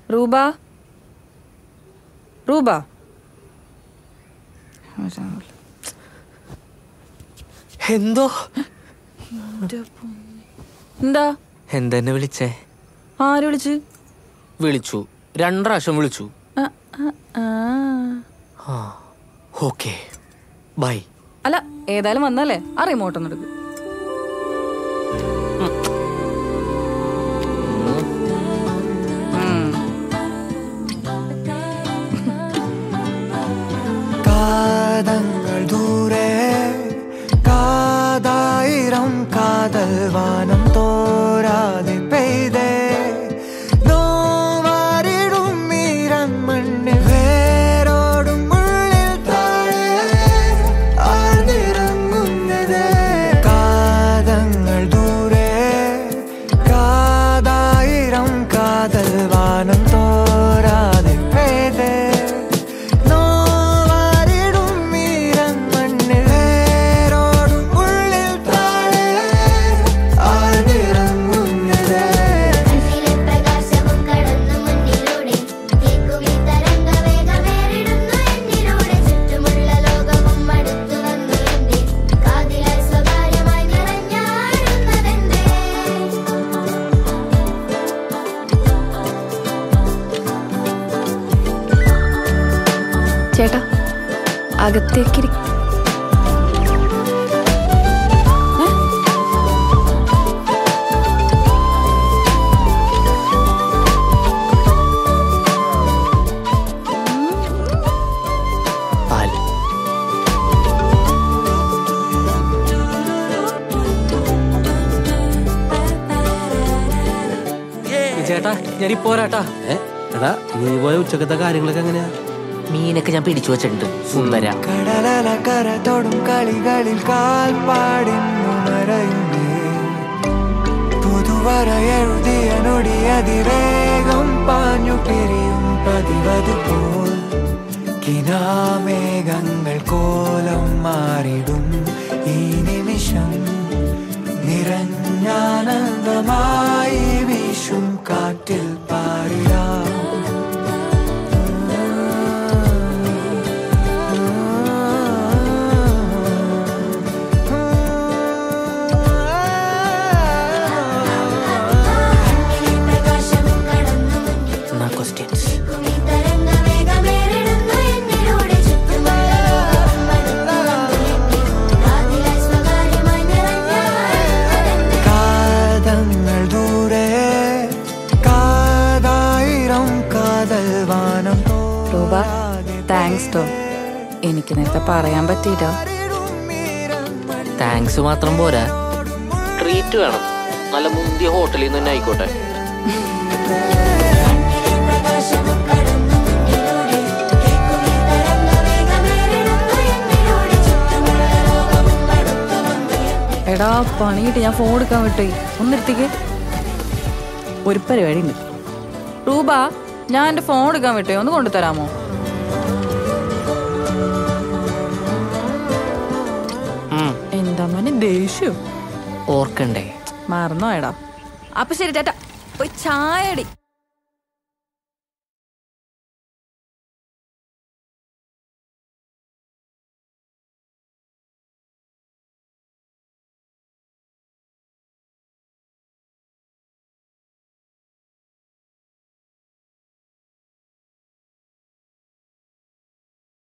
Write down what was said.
റൂബ റൂബ എന്തോ എന്താ എന്തെന്നെ വിളിച്ചേ ആര് വിളിച്ച് വിളിച്ചു രണ്ട് പ്രാവശ്യം വിളിച്ചു ആ, ആ, ആ. ഓക്കെ ബൈ അല്ല ഏതായാലും വന്നല്ലേ ആ റിമോട്ട് ഒന്ന് എടുക്ക് ഉം. കാതങ്ങൾ ദൂരെ കാതായിരം കാതൽ വാനം തോരാതെ പെയ്തേ നോവാരിടും മീരൻ മണ്ണിൽ വേരോടും ഉള്ളിൽ താഴെ ആഴ്ന്നിറങ്ങുന്നത് കാതങ്ങൾ ദൂരെ കാതായിരം കാതൽ വാനം തോരാതെ പെയ്തേ നോവാരിടും മീരൻ മണ്ണിൽ വേരോടും ഉള്ളിൽ താഴെ ആഴ്ന്നിറങ്ങുന്നത് കണ്ണിലെ പ്രകാശവും കടന്നു മുന്നിലൂടെ കേൾക്കുവിൻ തരംഗവേഗമേറിടുന്നു എന്നിലൂടെ ചുറ്റുമുള്ള ലോകവും അടുത്തു വന്നു എന്റെ കാതിലായി സ്വകാര്യമായി നിറഞ്ഞാടുന്നതെന്തേ ചേട്ടാ അകത്തേക്കിരി പാൽ ചേട്ടാ ഞാൻ പോരാട്ടാ ഏ? എടാ നീ പോയ ഉച്ചക്കത്തെ കാര്യങ്ങളൊക്കെ എങ്ങനെയാ മീനൊക്കെ ഞാൻ പിടിച്ചു വെച്ചിട്ടുണ്ട് സുന്ദര കടലല കരതൊടും കളികളിൽ കാൽപ്പാടിന്നു മറയുന്നേ പുതുവര എഴുതിയ നൊടി അതിവേഗം പാഞ്ഞു പിരിയും പതിവതുപോൽ കിനാമേഘങ്ങൾ കോലം മാറിടും ഈ നിമിഷം നിറഞ്ഞാനന്ദമായി വീശും കാറ്റിൽ പാറിടാം പ്രകാശവും കടന്നു മുന്നിൽ എന്നാ ക്വസ്റ്റ്യൻസ് കേൾക്കുവിൻ തരംഗവേഗമേറിടുന്നു എന്നിലൂടെ ചുറ്റുമുള്ള ലോകവും അടുത്തു വന്നു എന്റെ കാതിലായി സ്വകാര്യമായി നിറഞ്ഞാടുന്നതെന്തേ കാതങ്ങൾ ദൂരെ കാതായിരം കാതൽ വാനം രൂപ താങ്ക്സ് ടോ എനിക്ക് നേരത്തെ പറയാൻ പറ്റിയില്ല താങ്ക്സ് മാത്രം പോരാ ട്രീറ്റ് വേണം നല്ല മുന്തിയ ഹോട്ടലിൽ നിന്ന് തന്നെ ആയിക്കോട്ടെ പ്രകാശവും കടന്നു മുന്നിലൂടെ കേൾക്കുവിൻ തരംഗവേഗമേറിടുന്നു എന്നിലൂടെ ചുറ്റുമുള്ള ലോകവും അടുത്തു വന്നു എന്റെ എടാ പണിയിട്ട് ഞാൻ ഫോൺ എടുക്കാൻ വിട്ടേ ഒന്നിരുത്തിക്ക് ഒരു പരിപാടി ഉണ്ട് റൂബ ഞാൻ എന്റെ ഫോൺ എടുക്കാൻ വിട്ടേ ഒന്ന് കൊണ്ടുതരാമോ ഉം, എന്താ മോനെ ദേഷ്യം ഓർക്കണ്ടേ മറന്നോ എടാ അപ്പൊ ശരി ചേട്ടാ പോയി ചായ അടി